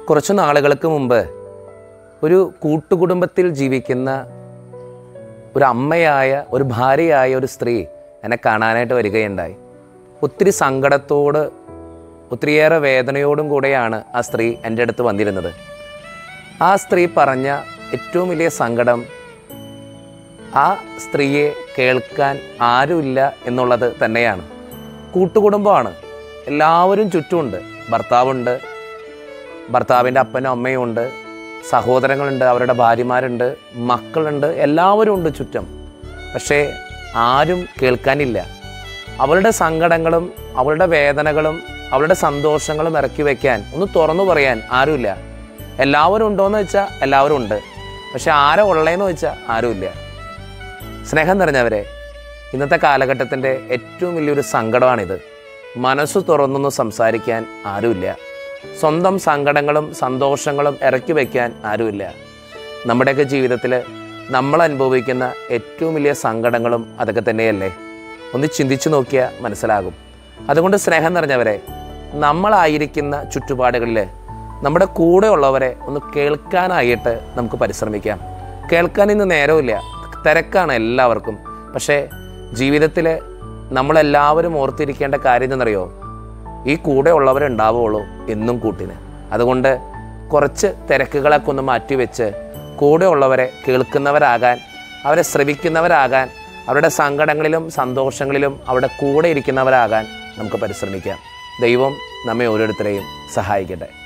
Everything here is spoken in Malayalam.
കുറച്ച് നാളുകൾക്ക് മുമ്പ് ഒരു കൂട്ടുകുടുംബത്തിൽ ജീവിക്കുന്ന ഒരു അമ്മയായ ഒരു ഭാര്യയായ ഒരു സ്ത്രീ എന്നെ കാണാനായിട്ട് വരികയുണ്ടായി ഒത്തിരി സങ്കടത്തോട് ഒത്തിരിയേറെ വേദനയോടും കൂടെയാണ് ആ സ്ത്രീ എൻ്റെ അടുത്ത് വന്നിരുന്നത് ആ സ്ത്രീ പറഞ്ഞ ഏറ്റവും വലിയ സങ്കടം ആ സ്ത്രീയെ കേൾക്കാൻ ആരുമില്ല എന്നുള്ളത് തന്നെയാണ് കൂട്ടുകുടുംബമാണ് എല്ലാവരും ചുറ്റുമുണ്ട് ഭർത്താവുണ്ട് ഭർത്താവിൻ്റെ അപ്പനും അമ്മയും ഉണ്ട് സഹോദരങ്ങളുണ്ട് അവരുടെ ഭാര്യമാരുണ്ട് മക്കളുണ്ട് എല്ലാവരും ഉണ്ട് ചുറ്റും പക്ഷേ ആരും കേൾക്കാനില്ല അവളുടെ സങ്കടങ്ങളും അവളുടെ വേദനകളും അവളുടെ സന്തോഷങ്ങളും ഇറക്കി വയ്ക്കാൻ ഒന്ന് തുറന്നു പറയാൻ ആരുമില്ല എല്ലാവരും ഉണ്ടോയെന്ന് വെച്ചാൽ എല്ലാവരും ഉണ്ട് പക്ഷെ ആരാ ഉള്ളതെന്ന് വെച്ചാൽ ആരുമില്ല സ്നേഹം നിറഞ്ഞവരെ ഇന്നത്തെ കാലഘട്ടത്തിൻ്റെ ഏറ്റവും വലിയൊരു സങ്കടമാണിത് മനസ്സ് തുറന്നൊന്ന് സംസാരിക്കാൻ ആരുമില്ല സ്വന്തം സങ്കടങ്ങളും സന്തോഷങ്ങളും ഇറക്കി വയ്ക്കാൻ ആരുമില്ല നമ്മുടെയൊക്കെ ജീവിതത്തിൽ നമ്മൾ അനുഭവിക്കുന്ന ഏറ്റവും വലിയ സങ്കടങ്ങളും അതൊക്കെ തന്നെയല്ലേ ഒന്ന് ചിന്തിച്ചു നോക്കിയാൽ മനസ്സിലാകും അതുകൊണ്ട് സ്നേഹം നിറഞ്ഞവരെ നമ്മളായിരിക്കുന്ന ചുറ്റുപാടുകളിൽ നമ്മുടെ കൂടെ ഉള്ളവരെ ഒന്ന് കേൾക്കാനായിട്ട് നമുക്ക് പരിശ്രമിക്കാം കേൾക്കാൻ ഇന്ന് നേരമില്ല തിരക്കാണ് എല്ലാവർക്കും പക്ഷേ ജീവിതത്തിൽ നമ്മളെല്ലാവരും ഓർത്തിരിക്കേണ്ട കാര്യം എന്നറിയോ ഈ കൂടെ ഉള്ളവരുണ്ടാവുള്ളൂ എന്നും കൂട്ടിന് അതുകൊണ്ട് കുറച്ച് തിരക്കുകളൊക്കെ ഒന്ന് മാറ്റിവെച്ച് കൂടെ ഉള്ളവരെ കേൾക്കുന്നവരാകാൻ അവരെ ശ്രവിക്കുന്നവരാകാൻ അവരുടെ സങ്കടങ്ങളിലും സന്തോഷങ്ങളിലും അവരുടെ കൂടെ ഇരിക്കുന്നവരാകാൻ നമുക്ക് പരിശ്രമിക്കാം ദൈവം നമ്മെ ഓരോരുത്തരെയും സഹായിക്കട്ടെ